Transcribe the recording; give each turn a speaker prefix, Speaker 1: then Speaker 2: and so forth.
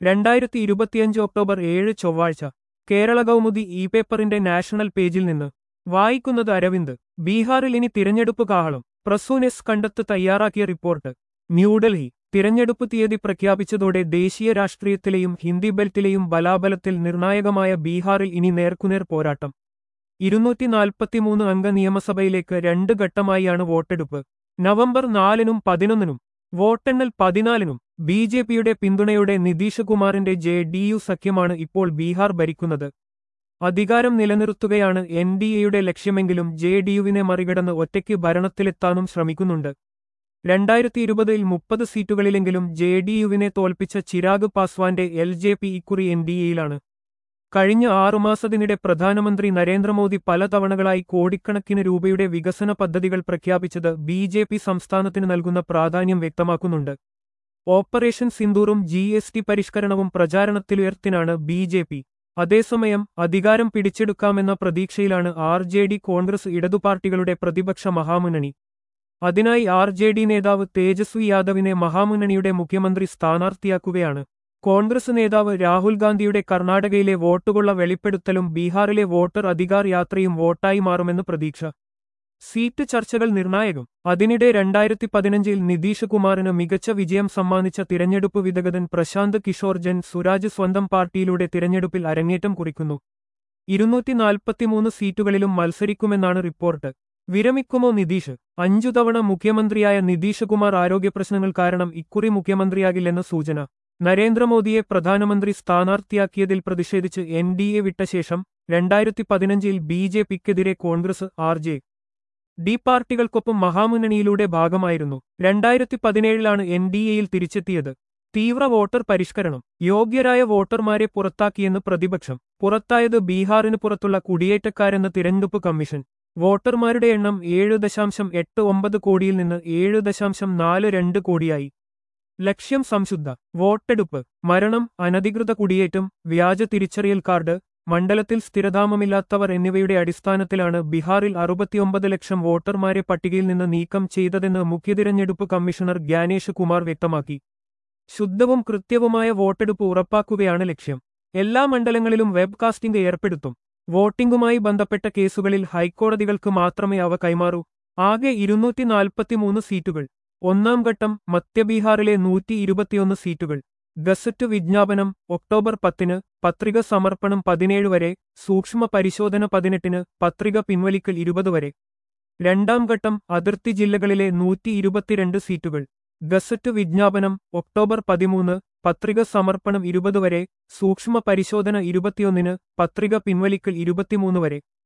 Speaker 1: രണ്ടായിരത്തി ഇരുപത്തിയഞ്ച് ഒക്ടോബർ ഏഴ് ചൊവ്വാഴ്ച കേരള കൗമുദി ഇ പേപ്പറിന്റെ നാഷണൽ പേജിൽ നിന്ന് വായിക്കുന്നത് അരവിന്ദ് ബീഹാറിൽ ഇനി തിരഞ്ഞെടുപ്പ് കാഹളം പ്രസൂനെസ് കണ്ടെത്ത് തയ്യാറാക്കിയ റിപ്പോർട്ട് ന്യൂഡൽഹി തിരഞ്ഞെടുപ്പ് തീയതി പ്രഖ്യാപിച്ചതോടെ ദേശീയ രാഷ്ട്രീയത്തിലെയും ഹിന്ദി ബെൽറ്റിലെയും ബലാബലത്തിൽ നിർണായകമായ ബീഹാറിൽ ഇനി നേർക്കുനേർ പോരാട്ടം ഇരുന്നൂറ്റി നാൽപ്പത്തിമൂന്ന് അംഗ നിയമസഭയിലേക്ക് രണ്ട് ഘട്ടമായാണ് വോട്ടെടുപ്പ് നവംബർ നാലിനും പതിനൊന്നിനും വോട്ടെണ്ണൽ പതിനാലിനും ബി ജെ പിയുടെ പിന്തുണയോടെ നിതീഷ് കുമാറിന്റെ ജെ ഡി യു സഖ്യമാണ് ഇപ്പോൾ ബീഹാർ ഭരിക്കുന്നത് അധികാരം നിലനിർത്തുകയാണ് എൻ ഡി എയുടെ ലക്ഷ്യമെങ്കിലും ജെ ഡി യുവിനെ മറികടന്ന് ഒറ്റയ്ക്ക് ഭരണത്തിലെത്താനും ശ്രമിക്കുന്നുണ്ട് രണ്ടായിരത്തി ഇരുപതിൽ മുപ്പത് സീറ്റുകളിലെങ്കിലും ജെ ഡി യുവിനെ തോൽപ്പിച്ച ചിരാഗ് പാസ്വാന്റെ എൽ ജെ പി ഇക്കുറി എൻ ഡി എയിലാണ് കഴിഞ്ഞ ആറുമാസത്തിനിടെ പ്രധാനമന്ത്രി നരേന്ദ്രമോദി പലതവണകളായി കോടിക്കണക്കിന് രൂപയുടെ വികസന പദ്ധതികൾ പ്രഖ്യാപിച്ചത് ബി ജെ പി സംസ്ഥാനത്തിന് നൽകുന്ന പ്രാധാന്യം വ്യക്തമാക്കുന്നുണ്ട് ഓപ്പറേഷൻ സിന്ദൂറും ജി എസ് ടി പരിഷ്കരണവും പ്രചാരണത്തിലുയർത്തിനാണ് ബി ജെ പി അതേസമയം അധികാരം പിടിച്ചെടുക്കാമെന്ന പ്രതീക്ഷയിലാണ് ആർ ജെ ഡി കോൺഗ്രസ് ഇടതു പാർട്ടികളുടെ പ്രതിപക്ഷ മഹാമുന്നണി അതിനായി ആർ ജെ ഡി നേതാവ് തേജസ്വി യാദവിനെ മഹാമുന്നണിയുടെ മുഖ്യമന്ത്രി സ്ഥാനാർത്ഥിയാക്കുകയാണ് കോൺഗ്രസ് നേതാവ് രാഹുൽ ഗാന്ധിയുടെ കർണാടകയിലെ വോട്ടുകൊള്ള വെളിപ്പെടുത്തലും ബീഹാറിലെ വോട്ടർ അധികാർ യാത്രയും വോട്ടായി മാറുമെന്ന് പ്രതീക്ഷ സീറ്റ് ചർച്ചകൾ നിർണായകം അതിനിടെ രണ്ടായിരത്തി പതിനഞ്ചിൽ നിതീഷ് കുമാറിന് മികച്ച വിജയം സമ്മാനിച്ച തിരഞ്ഞെടുപ്പ് വിദഗ്ധൻ പ്രശാന്ത് കിഷോർ ജൻ സുരാജ് സ്വന്തം പാർട്ടിയിലൂടെ തിരഞ്ഞെടുപ്പിൽ അരങ്ങേറ്റം കുറിക്കുന്നു ഇരുന്നൂറ്റി നാൽപ്പത്തിമൂന്ന് സീറ്റുകളിലും മത്സരിക്കുമെന്നാണ് റിപ്പോർട്ട് വിരമിക്കുമോ നിതീഷ് അഞ്ചു തവണ മുഖ്യമന്ത്രിയായ നിതീഷ് കുമാർ ആരോഗ്യപ്രശ്നങ്ങൾ കാരണം ഇക്കുറി മുഖ്യമന്ത്രിയാകില്ലെന്ന് സൂചന നരേന്ദ്രമോദിയെ പ്രധാനമന്ത്രി സ്ഥാനാർത്ഥിയാക്കിയതിൽ പ്രതിഷേധിച്ച് എൻ ഡി എ വിട്ട ശേഷം രണ്ടായിരത്തി പതിനഞ്ചിൽ ബി ജെ പിക്കെതിരെ കോൺഗ്രസ് ആർ ജെ ഡി പാർട്ടികൾക്കൊപ്പം മഹാമുന്നണിയിലൂടെ ഭാഗമായിരുന്നു രണ്ടായിരത്തി പതിനേഴിലാണ് എൻ ഡി എയിൽ തിരിച്ചെത്തിയത് തീവ്ര വോട്ടർ പരിഷ്കരണം യോഗ്യരായ വോട്ടർമാരെ പുറത്താക്കിയെന്ന് പ്രതിപക്ഷം പുറത്തായത് ബീഹാറിന് പുറത്തുള്ള കുടിയേറ്റക്കാരെന്ന് തിരഞ്ഞെടുപ്പ് കമ്മീഷൻ വോട്ടർമാരുടെ എണ്ണം ഏഴ് ദശാംശം എട്ട് ഒമ്പത് കോടിയിൽ നിന്ന് ഏഴ് ദശാംശം നാല് രണ്ട് കോടിയായി ലക്ഷ്യം സംശുദ്ധ വോട്ടെടുപ്പ് മരണം അനധികൃത കുടിയേറ്റം വ്യാജ തിരിച്ചറിയൽ കാർഡ് മണ്ഡലത്തിൽ സ്ഥിരതാമമില്ലാത്തവർ എന്നിവയുടെ അടിസ്ഥാനത്തിലാണ് ബീഹാറിൽ അറുപത്തിയൊമ്പത് ലക്ഷം വോട്ടർമാരെ പട്ടികയിൽ നിന്ന് നീക്കം ചെയ്തതെന്ന് മുഖ്യതിരഞ്ഞെടുപ്പ് കമ്മീഷണർ ഗ്യാനേഷ് കുമാർ വ്യക്തമാക്കി ശുദ്ധവും കൃത്യവുമായ വോട്ടെടുപ്പ് ഉറപ്പാക്കുകയാണ് ലക്ഷ്യം എല്ലാ മണ്ഡലങ്ങളിലും വെബ്കാസ്റ്റിംഗ് ഏർപ്പെടുത്തും വോട്ടിംഗുമായി ബന്ധപ്പെട്ട കേസുകളിൽ ഹൈക്കോടതികൾക്ക് മാത്രമേ അവ കൈമാറൂ ആകെ ഇരുന്നൂറ്റി നാൽപ്പത്തിമൂന്ന് സീറ്റുകൾ ഒന്നാം ഘട്ടം മധ്യബീഹാറിലെ നൂറ്റി ഇരുപത്തിയൊന്ന് സീറ്റുകൾ ഗസറ്റ് വിജ്ഞാപനം ഒക്ടോബർ പത്തിന് പത്രിക സമർപ്പണം പതിനേഴ് വരെ സൂക്ഷ്മ പരിശോധന പതിനെട്ടിന് പത്രിക പിൻവലിക്കൽ ഇരുപത് വരെ രണ്ടാം ഘട്ടം അതിർത്തി ജില്ലകളിലെ നൂറ്റി ഇരുപത്തിരണ്ട് സീറ്റുകൾ ഗസറ്റ് വിജ്ഞാപനം ഒക്ടോബർ പതിമൂന്ന് പത്രിക സമർപ്പണം ഇരുപത് വരെ സൂക്ഷ്മ പരിശോധന ഇരുപത്തിയൊന്നിന് പത്രിക പിൻവലിക്കൽ ഇരുപത്തിമൂന്ന് വരെ